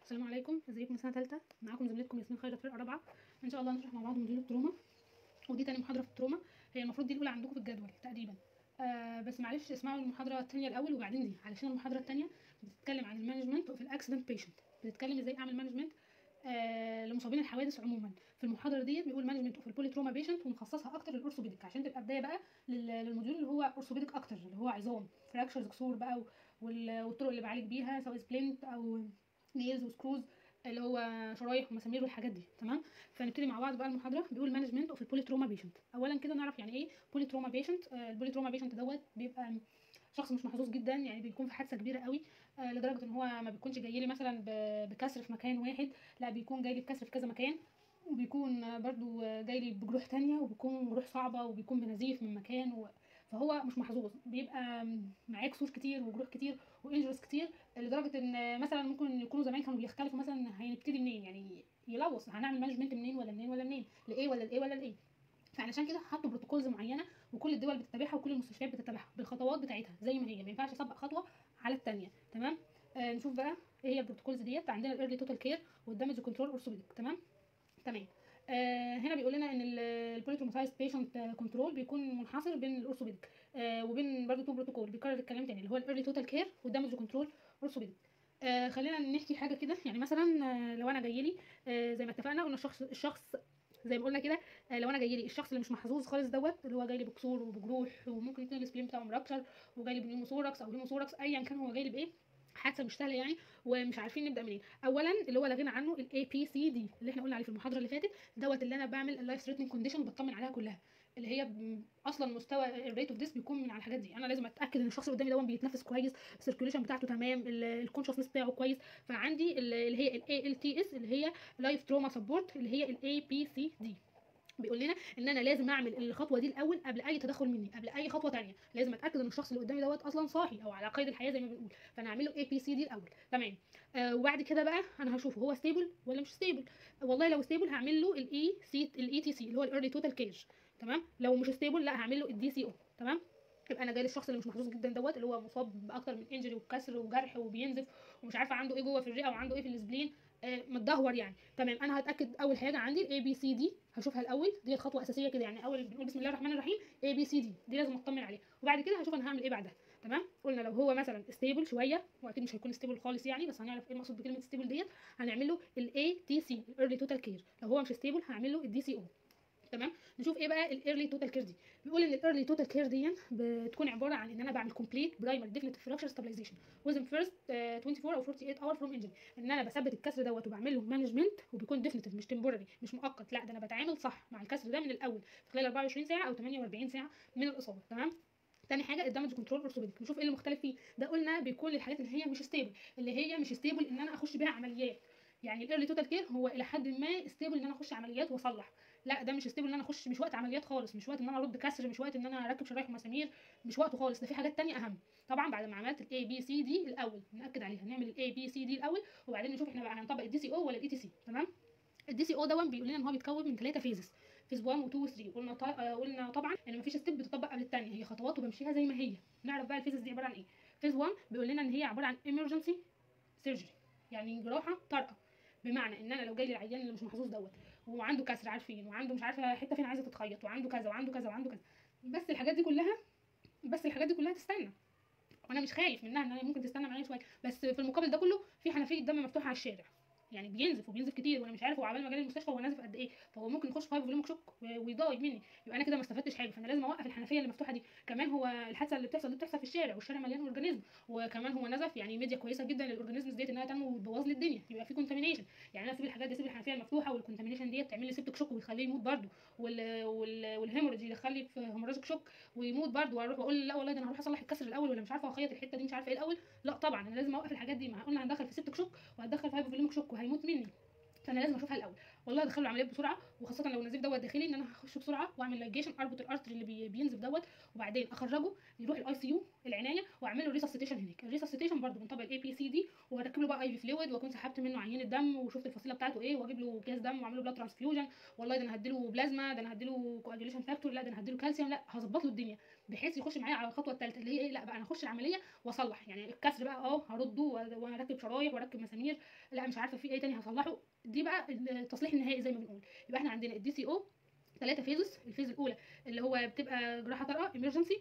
السلام عليكم ازيكم سنه ثالثه معاكم زميلتكم ياسمين خيرت فرقه رابعه ان شاء الله هنشرح مع بعض موديول التروما ودي تاني محاضره في التروما هي المفروض دي الاولى عندكم في الجدول تقريبا آه بس معلش اسمعوا المحاضره الثانيه الاول وبعدين دي علشان المحاضره الثانيه بتتكلم عن المانجمنت اوف الاكسيدنت بيشنت بتتكلم ازاي اعمل مانجمنت آه لمصابين الحوادث عموما في المحاضره ديت بيقول مانجمنت اوف البولي تروما بيشنت ومخصصها اكتر للاورثوبيديك عشان تبقى بدايه بقى لل- للموديول اللي هو اورثوبيديك اكتر اللي هو عظام فراكشرز كسور بقى وال- والطرق اللي بعالج بيها سواء سبلنت او نيلز وسكروز اللي هو شرايح ومسامير والحاجات دي تمام فنبتدي مع بعض بقى المحاضره بيقول مانجمنت اوف البولي تروما بيشنت اولا كده نعرف يعني ايه بولي تروما بيشنت البولي تروما بيشنت دوت بيبقى شخص مش محظوظ جدا يعني بيكون في حادثه كبيره قوي آه، لدرجه ان هو ما بيكونش جاي لي مثلا ب- بكسر في مكان واحد لا بيكون جاي لي بكسر في كذا مكان وبيكون آه، برضو آه، جاي لي بجروح تانية وبيكون جروح صعبة وبيكون بنزيف من مكان و... فهو مش محظوظ بيبقى معاه كسور كتير وجروح كتير وانجرس كتير لدرجه ان مثلا ممكن يكونوا زمان كانوا بيختلفوا مثلا هنبتدي منين يعني يلوث هنعمل مانجمنت منين ولا منين ولا منين لايه ولا لايه ولا لايه فعلشان كده حطوا بروتوكولز معينه وكل الدول بتتبعها وكل المستشفيات بتتبعها بالخطوات بتاعتها زي ما هي ما ينفعش اسبق خطوه على الثانيه تمام آه نشوف بقى ايه هي البروتوكولز ديت عندنا الايرلي توتال كير والدامج كنترول اورثوبيديك تمام تمام آه هنا بيقول لنا ان البوليتروماتايز بيشنت كنترول بيكون منحصر بين الاورثوبيديك آه وبين برضه تو بروتوكول بيكرر الكلام تاني اللي هو الايرلي توتال كير والدامج كنترول اورثوبيديك آه خلينا نحكي حاجه كده يعني مثلا آه لو انا جاي لي آه زي ما اتفقنا قلنا الشخص الشخص زي ما قلنا كده آه لو انا جاي لي الشخص اللي مش محظوظ خالص دوت اللي هو جاي لي بكسور وبجروح وممكن يكون السبلين بتاعه مركشر وجاي لي بنيوموثوركس او هيموثوركس ايا كان هو جاي لي بايه حادثه مش سهله يعني ومش عارفين نبدا منين اولا اللي هو لغينا عنه الاي بي سي دي اللي احنا قلنا عليه في المحاضره اللي فاتت دوت اللي انا بعمل اللايف ثريتنج كونديشن وبطمن عليها كلها اللي هي ب- اصلا مستوى الريت اوف ديس بيكون من على الحاجات دي انا لازم اتاكد ان الشخص اللي قدامي ده بيتنفس كويس السيركيوليشن بتاعته تمام الكونشسنس بتاعه كويس فعندي ال- اللي هي الاي ال تي اس اللي هي لايف تروما سبورت اللي هي الاي بي سي دي بيقول لنا ان انا لازم اعمل الخطوه دي الاول قبل اي تدخل مني قبل اي خطوه تانية لازم اتاكد ان الشخص اللي قدامي دوت اصلا صاحي او على قيد الحياه زي ما بنقول فانا هعمل له اي بي سي دي الاول تمام آه وبعد كده بقى انا هشوفه هو ستيبل ولا مش ستيبل والله لو ستيبل هعمل له الاي سي الاي تي سي اللي هو الايرلي توتال كيج تمام لو مش ستيبل لا هعمل له الدي سي او تمام يبقى انا جاي للشخص اللي مش محظوظ جدا دوت اللي هو مصاب باكتر من انجري وكسر وجرح وبينزف ومش عارفه عنده ايه جوه في الرئه وعنده ايه في السبلين آه، متدهور يعني تمام انا هتاكد اول حاجه عندي الاي بي سي دي هشوفها الاول دي خطوه اساسيه كده يعني اول بنقول بسم الله الرحمن الرحيم اي بي سي دي دي لازم اطمن عليها وبعد كده هشوف انا هعمل ايه بعدها تمام قلنا لو هو مثلا ستيبل شويه واكيد مش هيكون ستيبل خالص يعني بس هنعرف ايه المقصود بكلمه ستيبل ديت هنعمل له الاي تي سي الايرلي توتال كير لو هو مش ستيبل هعمل له الدي سي او تمام نشوف ايه بقى الايرلي توتال كير دي بيقول ان الايرلي توتال كير دي بتكون عباره عن ان انا بعمل كومبليت برايمري ديفينيتيف فراكشر ستابلايزيشن وزن فيرست 24 او 48 اور فروم انجري ان انا بثبت الكسر دوت وبعمل له مانجمنت وبيكون ديفينيتيف مش تمبوراري مش مؤقت لا ده انا بتعامل صح مع الكسر ده من الاول في خلال 24 ساعه او 48 ساعه من الاصابه تمام تاني حاجه الدمج كنترول اورثوبيديك نشوف ايه اللي مختلف فيه ده قلنا بيكون للحاجات اللي هي مش ستيبل اللي هي مش ستيبل ان انا اخش بيها عمليات يعني الايرلي توتال كير هو الى حد ما ستيبل ان انا اخش عمليات واصلح لا ده مش ستيبل ان انا اخش مش وقت عمليات خالص مش وقت ان انا ارد كسر مش وقت ان انا اركب شرايح ومسامير مش وقته خالص ده في حاجات تانية اهم طبعا بعد ما عملت الاي بي سي دي الاول ناكد عليها نعمل الاي بي سي دي الاول وبعدين نشوف احنا بقى هنطبق الدي سي او ولا الاي تي سي تمام الدي سي او ده بيقول لنا ان هو بيتكون من ثلاثه فيزز فيز 1 و2 و3 قلنا طا... آه، قلنا طبعا ان مفيش ستيب بتطبق قبل الثانيه هي خطوات وبمشيها زي ما هي نعرف بقى الفيزز دي عباره عن ايه فيز 1 بيقول لنا ان هي عباره عن emergency سيرجري يعني جراحه طارئه بمعنى ان انا لو جاي لي العيان اللي مش محظوظ دوت وعنده كسر عارفين وعنده مش عارفه حته فين عايزه تتخيط وعنده كذا وعنده كذا وعنده كذا بس الحاجات دي كلها بس الحاجات دي كلها تستنى وانا مش خايف منها ان هي ممكن تستنى معايا شويه بس في المقابل ده كله في حنفيه دم مفتوحه على الشارع يعني بينزف وبينزف كتير وانا مش عارف هو عبال ما جالي المستشفى هو نازف قد ايه فهو ممكن يخش في هايبوفوليميك شوك و- ويضايق مني يبقى انا كده ما استفدتش حاجه فانا لازم اوقف الحنفيه اللي مفتوحه دي كمان هو الحادثه اللي بتحصل دي بتحصل في الشارع والشارع مليان اورجانيزم وكمان هو نزف يعني ميديا كويسه جدا للاورجانيزمز ديت انها تنمو وتبوظ لي الدنيا يبقى في كونتامينيشن يعني انا اسيب الحاجات دي اسيب الحنفيه المفتوحه والكونتامينيشن ديت تعمل لي سيبتك شوك ويخليه يموت برده وال وال والهيموريدج يدخل لي في هيموراجيك شوك ويموت برده واروح واقول لا والله ده انا هروح اصلح الكسر الاول ولا مش عارفه اخيط الحته دي مش عارفه ايه الاول لا طبعا انا لازم اوقف الحاجات دي ما قلنا هندخل في سيبتك شوك وهتدخل في هايبوفوليميك شوك وهيموت مني فانا لازم اشوفها الاول والله ادخل له عمليات بسرعه وخاصه لو النزيف دوت داخلي ان انا هخش بسرعه واعمل لايجيشن اربط الارتري اللي بي- بينزف دوت وبعدين اخرجه يروح الاي سي يو العنايه واعمل له ريسسيتيشن هناك الريسسيتيشن برده بنطبق الاي بي سي دي واركب له بقى اي في فلويد واكون سحبت منه عينه دم وشفت الفصيله بتاعته ايه واجيب له اكياس دم واعمل له بلاد ترانسفيوجن والله ده انا هديله بلازما ده انا هديله كواجيوليشن فاكتور لا ده انا هديله كالسيوم لا هظبط له الدنيا بحيث يخش معايا على الخطوه الثالثه اللي هي ايه لا بقى انا اخش العمليه واصلح يعني الكسر بقى اه هرده واركب شرايح واركب مسامير لا مش عارفه في ايه تاني هصلحه دي بقى التصليح النهائي زي ما بنقول يبقى احنا عندنا الدي سي او ثلاثة فيزز الفيز الأولى اللي هو بتبقى جراحة طارئة emergency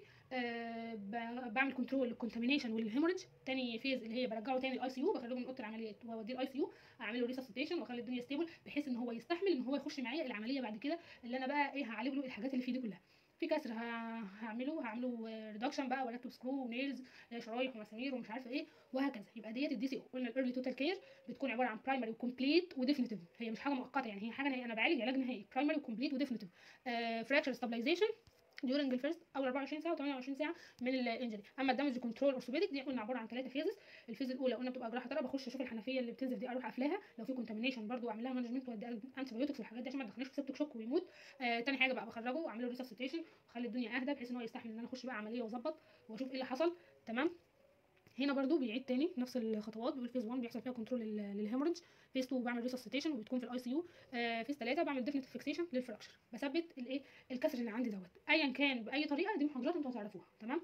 آه ب- بعمل كنترول للكونتامينيشن والهيموريدج تاني فيز اللي هي برجعه تاني الاي سي يو بخرجه من اوضه العمليات واوديه الاي سي يو اعمل له ريسسيتيشن واخلي الدنيا ستيبل بحيث ان هو يستحمل ان هو يخش معايا العمليه بعد كده اللي انا بقى ايه هعالج له الحاجات اللي فيه دي كلها في كسر ه- هعمله هعمله ريدكشن بقى واركب سكرو ونيلز شرايح ومسامير ومش عارفه ايه وهكذا يبقى ديت الدي سي او قلنا الايرلي توتال كير بتكون عباره عن برايمري وكومبليت وديفينيتيف هي مش حاجه مؤقته يعني هي حاجه انا بعالج علاج نهائي برايمري وكومبليت وديفينيتيف فراكشر ستابلايزيشن during الفيرست اول 24 ساعه و28 ساعه من الانجري اما الدمج كنترول اورثوبيديك دي قلنا عباره عن ثلاثه فيزز الفيز الاولى قلنا بتبقى جراحه طارئه بخش اشوف الحنفيه اللي بتنزف دي اروح قافلاها لو في كونتامينيشن برده اعمل لها مانجمنت وادي انتي بايوتكس والحاجات دي عشان ما تدخلناش في سيبتك شوك ويموت آه تاني حاجه بقى بخرجه واعمل له ريسسيتيشن واخلي الدنيا اهدى بحيث ان هو يستحمل ان انا اخش بقى عمليه واظبط واشوف ايه اللي حصل تمام هنا برضو بيعيد تاني نفس الخطوات بيقول فيز 1 بيحصل فيها كنترول للهيموريدج فيز 2 بعمل ريسسيتيشن وبتكون في الاي سي يو فيز 3 بعمل ديفنتيف فيكسيشن للفراكشر بثبت الايه الكسر اللي عندي دوت ايا كان باي طريقه دي محاضرات انتوا هتعرفوها تمام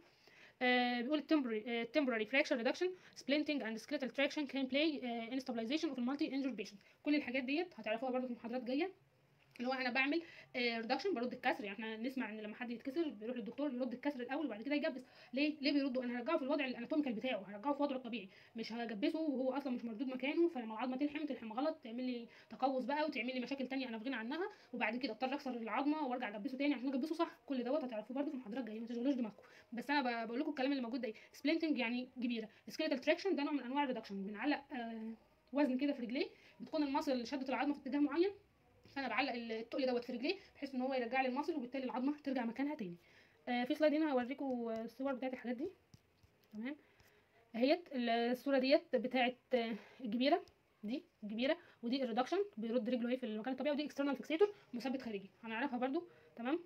آه بيقول التمبرري temporary fracture reduction splinting and skeletal traction can play uh, in stabilization of a multi injured patient كل الحاجات ديت هتعرفوها برضو في محاضرات جايه اللي هو انا بعمل ريدكشن برد الكسر يعني احنا نسمع ان لما حد يتكسر بيروح للدكتور يرد الكسر الاول وبعد كده يجبس ليه ليه بيردوا انا هرجعه في الوضع الاناتوميكال بتاعه هرجعه في وضعه الطبيعي مش هجبسه وهو اصلا مش مردود مكانه فلما العظمه تلحم تلحم غلط تعمل لي تقوس بقى وتعمل لي مشاكل تانية انا في غنى عنها وبعد كده اضطر اكسر العظمه وارجع اجبسه تاني عشان اجبسه صح كل دوت هتعرفوه برده في محاضرات جايه ما تشغلوش دماغكم بس انا ب- بقول لكم الكلام اللي موجود ده ايه سبلنتنج يعني كبيره سكيلتال تراكشن ده نوع من انواع الريدكشن بنعلق آه وزن كده في رجليه بتكون المصل شدت العظمه في اتجاه معين فانا بعلق التقل دوت في رجليه بحيث ان هو يرجع لي المصل وبالتالي العظمه ترجع مكانها تاني آه في سلايد هنا هوريكم الصور بتاعت الحاجات دي تمام اهيت الصوره ديت بتاعت آه، الجبيره دي الجبيره ودي الريدكشن بيرد رجله اهي في المكان الطبيعي ودي اكسترنال فيكسيتور مثبت خارجي هنعرفها برده تمام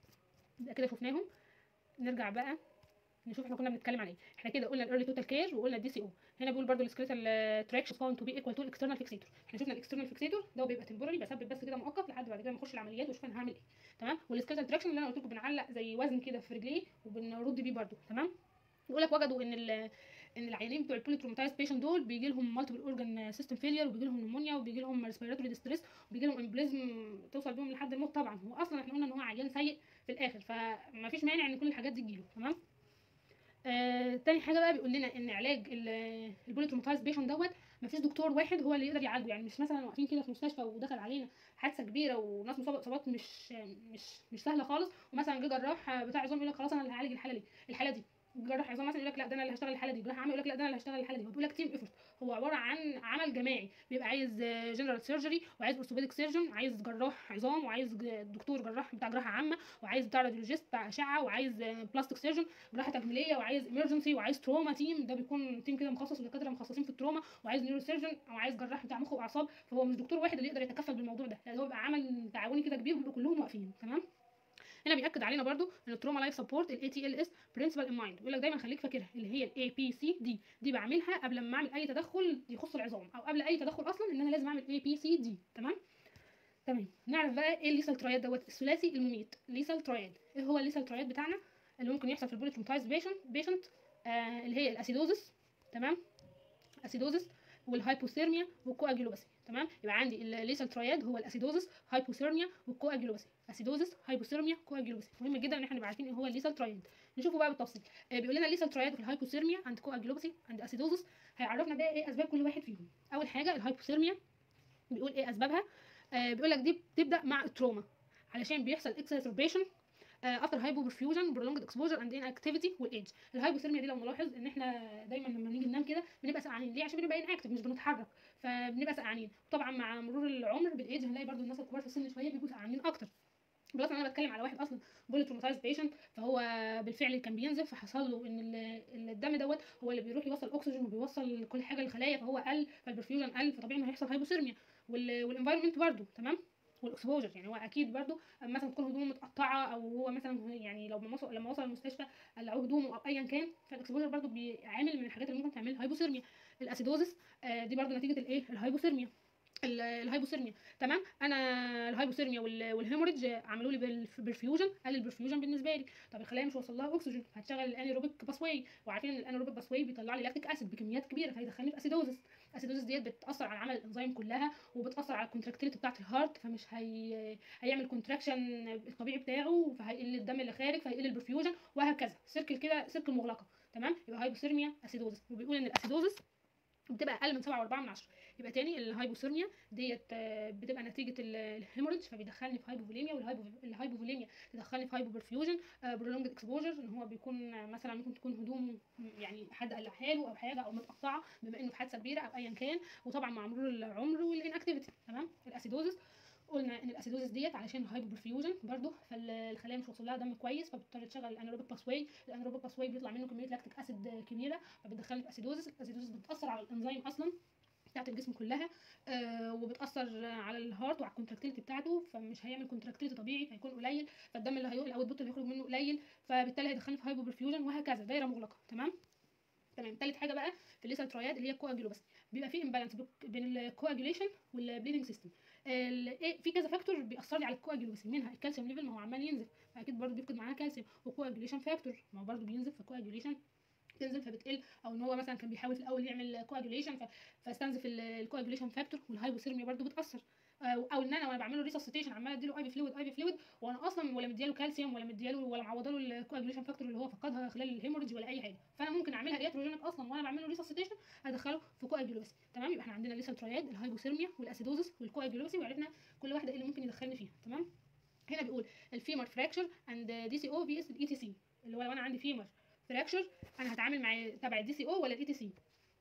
يبقى كده شفناهم نرجع بقى نشوف احنا كنا بنتكلم عن ايه احنا كده قلنا الايرلي توتال كير وقلنا الدي سي او هنا بيقول برضو السكريتال تراكشن فاوند تو بي ايكوال تو الاكسترنال فيكسيتور احنا شفنا الاكسترنال فيكسيتور ده بيبقى تمبورري بثبت بس كده مؤقت لحد بعد كده ما اخش العمليات واشوف انا هعمل ايه تمام والسكريتال تراكشن اللي انا قلت لكم بنعلق زي وزن كده في رجليه وبنرد بيه برضو تمام يقول لك وجدوا ان ال ان العيانين بتوع البوليتروماتايز بيشنت دول بيجي لهم مالتيبل اورجان سيستم فيلير وبيجي لهم نمونيا وبيجي لهم ريسبيراتوري ديستريس وبيجي لهم امبليزم توصل بيهم لحد الموت طبعا هو اصلا احنا قلنا ان هو عيان سيء في الاخر فما فيش مانع ان كل الحاجات دي تجيله تمام آه تاني حاجه بقى بيقول لنا ان علاج البوليتروماتايز بيشنت دوت مفيش دكتور واحد هو اللي يقدر يعالجه يعني مش مثلا واقفين كده في مستشفى ودخل علينا حادثه كبيره وناس مصابه اصابات مش مش مش سهله خالص ومثلا جه جراح بتاع عظام يقول لك خلاص انا اللي هعالج الحاله دي الحاله دي جراح عظام مثلا يقول لك لا ده انا اللي هشتغل الحاله دي جراح عام يقول لك لا ده انا اللي هشتغل الحاله دي هو بيقول لك تيم ايفورت هو عباره عن عمل جماعي بيبقى عايز جنرال سيرجري وعايز اورثوبيديك سيرجن عايز جراح عظام وعايز ج- دكتور جراح بتاع جراحه عامه وعايز بتاع راديولوجيست بتاع اشعه وعايز بلاستيك سيرجن جراحه تجميليه وعايز ايمرجنسي وعايز تروما تيم ده بيكون تيم كده مخصص ودكاتره مخصصين في التروما وعايز نيورو سيرجن او عايز جراح بتاع مخ واعصاب فهو مش دكتور واحد اللي يقدر يتكفل بالموضوع ده لا هو بيبقى عمل تعاوني كده كبير وبيبقوا كلهم واقفين تمام هنا بياكد علينا برضو ان التروما لايف سبورت الاي تي ال اس برنسبل ان مايند بيقول لك دايما خليك فاكرها اللي هي الاي بي سي دي دي بعملها قبل ما اعمل اي تدخل يخص العظام او قبل اي تدخل اصلا ان انا لازم اعمل اي بي سي دي تمام تمام نعرف بقى ايه الليسال ترايد دوت الثلاثي المميت ليسال ترايد ايه هو الليسال ترايد بتاعنا اللي ممكن يحصل في البوليتروماتايز بيشنت بيشنت آه اللي هي الاسيدوزس تمام اسيدوزس والهايبوثيرميا والكواجيلوباسي تمام يبقى عندي الليسال ترايد هو الاسيدوزس هايبوثيرميا والكواجيلوباسي اسيدوزس هايبوثيرميا كواجيلوباسي مهم جدا ان احنا نبقى عارفين ايه هو الليسال ترايد نشوفه بقى بالتفصيل آه بيقول لنا الليسال ترايد في الهايبوثيرميا عند كواجيلوباسي عند اسيدوزس هيعرفنا بقى ايه اسباب كل واحد فيهم اول حاجه الهايبوثيرميا بيقول ايه اسبابها آه بيقول لك دي بتبدا مع التروما علشان بيحصل اكسسربيشن افتر هايبو برفيوجن برولونجد اكسبوجر اند ان اكتيفيتي والايدج الهايبوثيرميا دي لو نلاحظ ان احنا دايما لما نيجي ننام كده بنبقى سقعانين ليه عشان بنبقى ان اكتف مش بنتحرك فبنبقى سقعانين طبعا مع مرور العمر بالايدج هنلاقي برضو الناس الكبار في السن شويه بيبقوا سقعانين اكتر بلس انا بتكلم على واحد اصلا بوليتروماتايز بيشنت فهو بالفعل كان بينزف فحصل له ان ال- الدم دوت هو اللي بيروح يوصل اكسجين وبيوصل كل حاجه للخلايا فهو قل فالبرفيوجن قل فطبيعي انه هيحصل هايبوثيرميا والانفايرمنت برضو تمام والاكسبوجر يعني هو اكيد برضو مثلا تكون هدومه متقطعه او هو مثلا يعني لو لما وصل لما وصل المستشفى قلعوه هدومه او ايا كان فالاكسبوجر برضو بيعامل من الحاجات اللي ممكن تعمل هايبوثيرميا الاسيدوزس آه، دي برضو نتيجه الايه الهايبوثيرميا ال- الهايبوثيرميا تمام انا الهايبوثيرميا وال- والهيموريدج عملوا لي بالف- بالفيوجن قال البرفيوجن بالنسبه لي طب الخلايا مش واصل لها اكسجين هتشغل الانيروبيك باسواي وعارفين ان الانيروبيك باسواي بيطلع لي لاكتيك اسيد بكميات كبيره فهيدخلني في اسيدوزس الاسيدوزس ديت بتاثر على عمل الانزيم كلها وبتاثر على الكونتراكتيليتي بتاعه الهارت فمش هي... هيعمل كونتراكشن الطبيعي بتاعه فهيقل الدم اللي خارج فهيقل البرفيوجن وهكذا سيركل كده سيركل مغلقه تمام يبقى هايبوثيرميا اسيدوزس وبيقول ان الاسيدوزس بتبقى اقل من 7.4 من 10 يبقى تاني الهايبوثيرميا ديت آه، بتبقى نتيجه ال- الهيموريدج فبيدخلني في هايبوفوليميا والهايبوفوليميا تدخلني في هايبوبرفيوجن برولونج اكسبوجر ان هو بيكون آه، مثلا ممكن تكون هدوم يعني حد قلعها له او حاجه او متقطعه بما انه في حادثه كبيره او ايا كان وطبعا مع مرور العمر والانكتيفيتي تمام الاسيدوزس قلنا ان الاسيدوزس ديت علشان الهايبوبرفيوجن برضو فالخلايا مش واصل لها دم كويس فبتضطر تشغل الانيروبيك باسواي الانيروبيك باسواي بيطلع منه كميه لاكتيك اسيد كبيره فبتدخلني في اسيدوزس الاسيدوزس بتاثر على الانزيم اصلا بتاعت الجسم كلها آه وبتاثر على الهارت وعلى الكونتراكتيليتي بتاعته فمش هيعمل كونتراكتيليتي طبيعي فيكون قليل فالدم اللي هيروح الاوت بوت اللي هيخرج منه قليل فبالتالي هيدخلني في هايبوبرفيوجن وهكذا دايره مغلقه تمام تمام تالت حاجه بقى في الليسال تراياد اللي هي الكواجيولوباثي بيبقى في امبالانس بين الكواجيوليشن والبليدنج سيستم ايه في كذا فاكتور بيأثر لي على الكواجيولوباثي منها الكالسيوم ليفل ما هو عمال ينزل فاكيد برضه بيفقد معانا كالسيوم وكواجيوليشن فاكتور ما هو برضه بينزل فكواجيوليشن تنزل فبتقل او ان هو مثلا كان بيحاول في الاول يعمل كواجيوليشن فاستنزف الكواجيوليشن فاكتور والهايبوثيرميا برضه بتاثر او أو ان انا وانا بعمل له ريسسيتيشن عمال اديله اي بي فلويد اي بي فلويد وانا اصلا ولا مدياله كالسيوم ولا مدياله ولا معوضه له الكواجيوليشن فاكتور اللي هو فقدها خلال الهيموريدج ولا اي حاجه فانا ممكن اعملها اياتروجينيك اصلا وانا بعمل له ريسسيتيشن ادخله في كواجيولوباسي تمام يبقى احنا عندنا ليسال تراياد الهايبوثيرميا والاسيدوزس والكواجيولوباسي وعرفنا كل واحده ايه اللي ممكن يدخلني فيها تمام هنا بيقول الفيمر فراكشر اند دي سي او في اس الاي تي سي اللي هو لو انا عندي فيمر فراكشر انا هتعامل مع تبع الدي سي او ولا الاي تي سي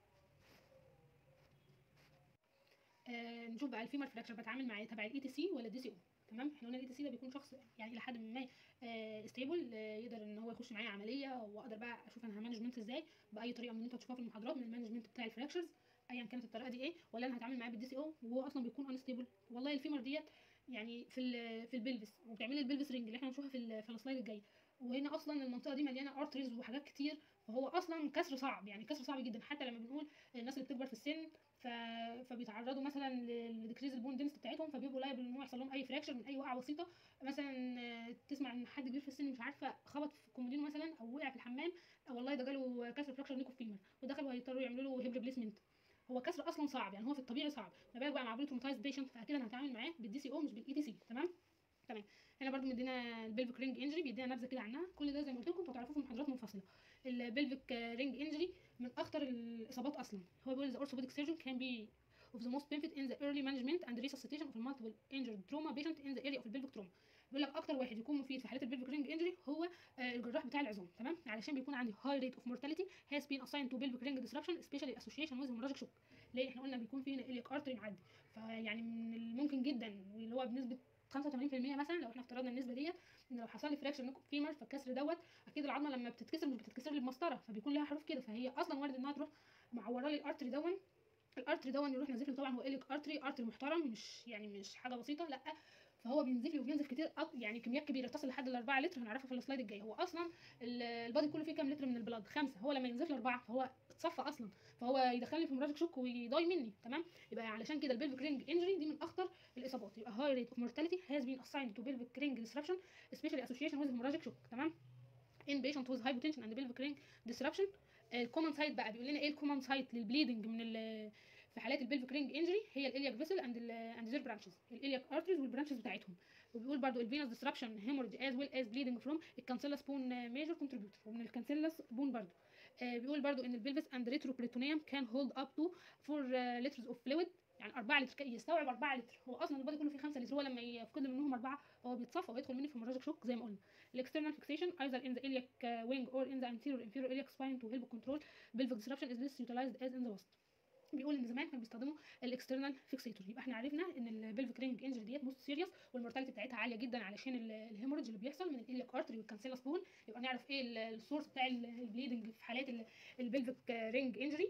آه نشوف بقى الفيمر فراكشر بتعامل مع تبع الاي تي سي ولا الدي سي او تمام احنا قلنا الاي تي سي ده بيكون شخص يعني الى حد ما آه ستيبل آه يقدر ان هو يخش معايا عمليه واقدر بقى اشوف انا هامانجمنت ازاي باي طريقه من اللي انتوا هتشوفوها في المحاضرات من المانجمنت بتاع الفراكشرز ايا كانت الطريقه دي ايه ولا انا هتعامل معاه بالدي سي او وهو اصلا بيكون انستيبل والله الفيمر ديت يعني في ال في البلفس وبتعمل البلفس رينج اللي احنا هنشوفها في ال في السلايد الجاي وهنا اصلا المنطقه دي مليانه ارتريز وحاجات كتير فهو اصلا كسر صعب يعني كسر صعب جدا حتى لما بنقول الناس اللي بتكبر في السن ف... فبيتعرضوا مثلا لديكريز البون دنس بتاعتهم فبيبقوا لايبل ان هو يحصل لهم اي فراكشر من اي وقعه بسيطه مثلا آه، تسمع ان حد كبير في السن مش عارفه خبط في كومودينو مثلا او وقع في الحمام أو والله ده جاله كسر فراكشر نيكو فيمر ودخلوا هيضطروا يعملوا له هيب ريبليسمنت هو كسر اصلا صعب يعني هو في الطبيعي صعب ما بالك بقى مع بروتوماتايز بيشنت فاكيد انا هتعامل معاه بالدي سي او مش بالاي تي سي تمام تمام هنا برضو مدينا البلفيك رينج انجري بيدينا نبذه كده عنها كل ده زي ما قلت لكم انتوا هتعرفوه في محاضرات منفصله البلفيك رينج انجري من اخطر الاصابات اصلا هو بيقول the orthopedic surgeon can be of the most benefit in the early management and resuscitation of multiple injured trauma patient in the area of the pelvic trauma بيقول لك اكتر واحد يكون مفيد في حالات البلفيك رينج انجري هو آه، الجراح بتاع العظام تمام علشان بيكون عندي high rate of mortality has been assigned to pelvic ring disruption especially association with hemorrhagic shock ليه احنا قلنا بيكون في هنا iliac artery معدي فيعني من الممكن جدا واللي هو بنسبه 85% مثلا لو احنا افترضنا النسبه ديت ان لو حصل لي فراكشر نيكو فيمر فالكسر دوت اكيد العظمه لما بتتكسر مش بتتكسر لي بمسطره فبيكون لها حروف كده فهي اصلا وارد انها تروح معوره لي الارتري دون الارتري دون يروح نازف لي طبعا هو اليك ارتري ارتري محترم مش يعني مش حاجه بسيطه لا فهو بينزف لي وبينزف كتير أك- يعني كميات كبيره تصل لحد ال 4 لتر هنعرفها في السلايد الجاي هو اصلا ال- البادي كله فيه كام لتر من البلاد خمسه هو لما ينزف لي اربعه فهو اتصفى اصلا فهو يدخلني في مراجع شوك ويضاي مني تمام يبقى علشان كده البلفيك رينج انجري دي من اخطر الاصابات يبقى هاي ريت اوف مورتاليتي هاز بين اسايند تو pelvic ring disruption especially association with hemorrhagic shock تمام in patient with hypotension and pelvic ring disruption الكومن سايت بقى بيقول لنا ايه الكومن سايت للبليدنج من ال في حالات البلفيك رينج انجري هي الالياك فيسل اند اند زير برانشز الالياك ارتريز والبرانشز بتاعتهم وبيقول برضو الفينوس ديسربشن هيموريج از ويل از بليدنج فروم الكانسيلاس بون ميجر كونتريبيوتور ومن الكانسيلاس بون برضو آه بيقول برضو ان البلفس اند ريتروبريتونيوم كان هولد اب تو 4 لترز اوف فلويد يعني 4 لتر كي- يستوعب 4 لتر هو اصلا البادي كله فيه 5 لتر هو لما يفقد منهم 4 هو بيتصفى ويدخل مني في هemorrhagic شوك زي ما قلنا الاكسترنال فيكسيشن either in the iliac uh, wing or in the anterior inferior iliac spine to help control pelvic disruption is less utilized as in the west بيقول ان زمان كانوا بيستخدموا الاكسترنال فيكسيتور يبقى احنا عرفنا ان البلفيك رينج انجري ديت موست سيريس والمورتاليتي بتاعتها عاليه جدا علشان ال- الهيموريدج اللي بيحصل من الالياك ارتري والكانسيلا سبون يبقى نعرف ايه ال- السورس بتاع ال- البليدنج في حالات البلفيك رينج انجري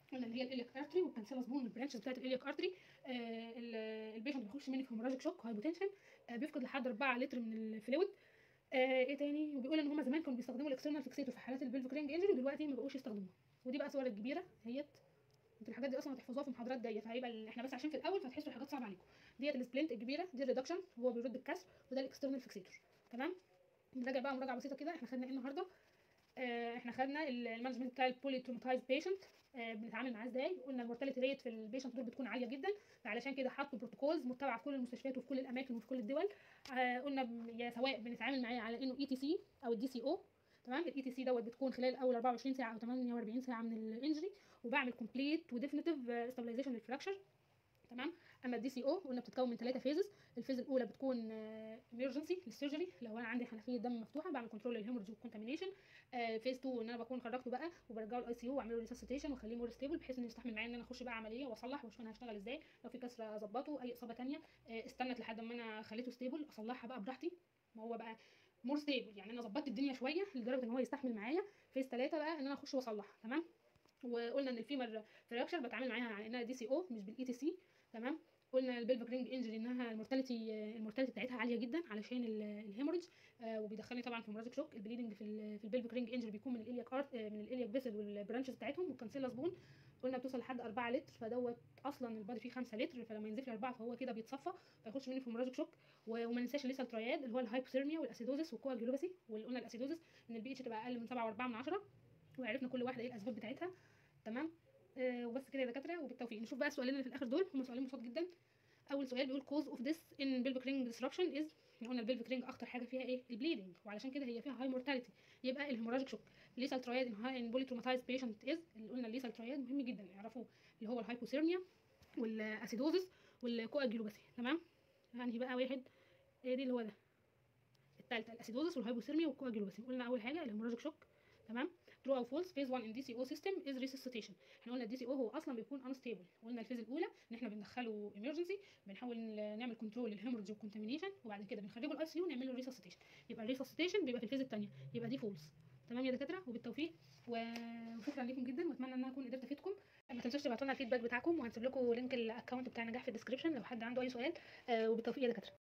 قلنا اللي هي الالياك ارتري والكانسيلاس بون البرانشز بتاعت الالياك ارتري آه البيشنت بيخش مني في هيموراجيك شوك وهايبوتنشن آه بيفقد لحد 4 لتر من الفلويد آه ايه تاني وبيقول ان هم زمان كانوا بيستخدموا الاكسترنال فيكسيتور في حالات البلفيك رينج انجري ودلوقتي ما بقوش يستخدموها ودي بقى صور الكبيره اهيت انتوا الحاجات دي اصلا هتحفظوها في المحاضرات ديت فهيبقى ال- احنا بس عشان في الاول فتحسوا الحاجات صعبه عليكم ديت السبلنت الكبيره دي الريدكشن هو بيرد الكسر وده الاكسترنال فيكسيتور تمام نراجع بقى مراجعه بسيطه كده احنا خدنا ايه النهارده آه احنا خدنا ال- المانجمنت بتاع البولي تروماتايز بيشنت آه بنتعامل معاه ازاي قلنا المورتاليتي ريت في البيشنت دول بتكون عاليه جدا فعلشان كده حطوا بروتوكولز متبعه في كل المستشفيات وفي كل الاماكن وفي كل الدول آه قلنا ب- يا سواء بنتعامل معاه على انه اي تي سي او الدي سي او تمام الاي تي سي دوت بتكون خلال اول 24 ساعه او 48 ساعه من الانجري وبعمل كومبليت وديفينيتيف ستابلايزيشن للفراكشر تمام اما الدي سي او قلنا بتتكون من ثلاثه فيزز الفيز الاولى بتكون ايمرجنسي للسيرجري لو انا عندي حنفيه دم مفتوحه بعمل كنترول للهيموريدج والكونتامينيشن فيز 2 ان انا بكون خرجته بقى وبرجعه الاي سي يو واعمل له ريسسيتيشن واخليه مور ستيبل بحيث انه يستحمل معايا ان انا اخش بقى عمليه واصلح واشوف انا هشتغل ازاي لو في كسره اظبطه اي اصابه تانية آه، استنت لحد ما انا خليته ستيبل اصلحها بقى براحتي ما هو بقى مور ستيبل يعني انا ظبطت الدنيا شويه لدرجه ان هو يستحمل معايا فيز 3 بقى ان انا اخش واصلح تمام وقلنا ان الفيمر فراكشر بتعامل معاها على انها دي سي او مش بالاي تي سي تمام قلنا البلفيك رينج انجري انها المورتاليتي المورتاليتي بتاعتها عاليه جدا علشان الهيموريدج آه وبيدخلني طبعا في هيموراجيك شوك البليدنج في ال في البلفيك رينج انجري بيكون من الالياك ارت آه من الالياك فيسل والبرانشز بتاعتهم والكانسيلاس بون قلنا بتوصل لحد 4 لتر فدوت اصلا البادي فيه 5 لتر فلما ينزل لي 4 فهو كده بيتصفى فيخش مني في هيموراجيك شوك و- وما ننساش لسه الترياد اللي هو الهايبوثيرميا والاسيدوزس والكواجيولوباسي وقلنا الاسيدوزس ان البي اتش تبقى اقل من 7.4 من 10 وعرفنا كل واحده ايه الاسباب بتاعتها تمام آه وبس كده يا دكاتره وبالتوفيق نشوف بقى السؤالين اللي في الاخر دول هم سؤالين بسيط جدا اول سؤال بيقول cause of this in pelvic ring disruption is احنا قلنا البلفيك رينج اكتر حاجه فيها ايه البليدنج وعلشان كده هي فيها هاي مورتاليتي يبقى الهيموراجيك شوك ليسال ترايد ان هاي ان بولي تروماتايز بيشنت از اللي قلنا الليسال ترايد مهم جدا يعرفوه اللي هو الهايبوثيرميا والاسيدوزس والكواجيولوباسي تمام يعني بقى واحد ايه دي اللي هو ده الثالثه الاسيدوزس والهايبوثيرميا والكواجيولوباسي قلنا اول حاجه الهيموراجيك شوك تمام ترو او فولس فيز 1 ان دي سي او سيستم از ريسيسيتيشن احنا قلنا الدي سي او هو اصلا بيكون انستيبل قلنا الفيز الاولى ان احنا بندخله ايمرجنسي بنحاول نعمل كنترول للهيموريدج والكونتامينيشن وبعد كده بنخرجه الاي سي يو نعمل له ريسيسيتيشن يبقى الريسيسيتيشن بيبقى في الفيز الثانيه يبقى دي فولس تمام يا دكاتره وبالتوفيق و- وشكرا لكم جدا واتمنى ان انا اكون قدرت افيدكم ما تنسوش تبعتوا لنا الفيدباك بتاعكم وهنسيب لكم لينك الاكونت بتاع نجاح في الديسكربشن لو حد عنده اي سؤال آه، وبالتوفيق يا دكاتره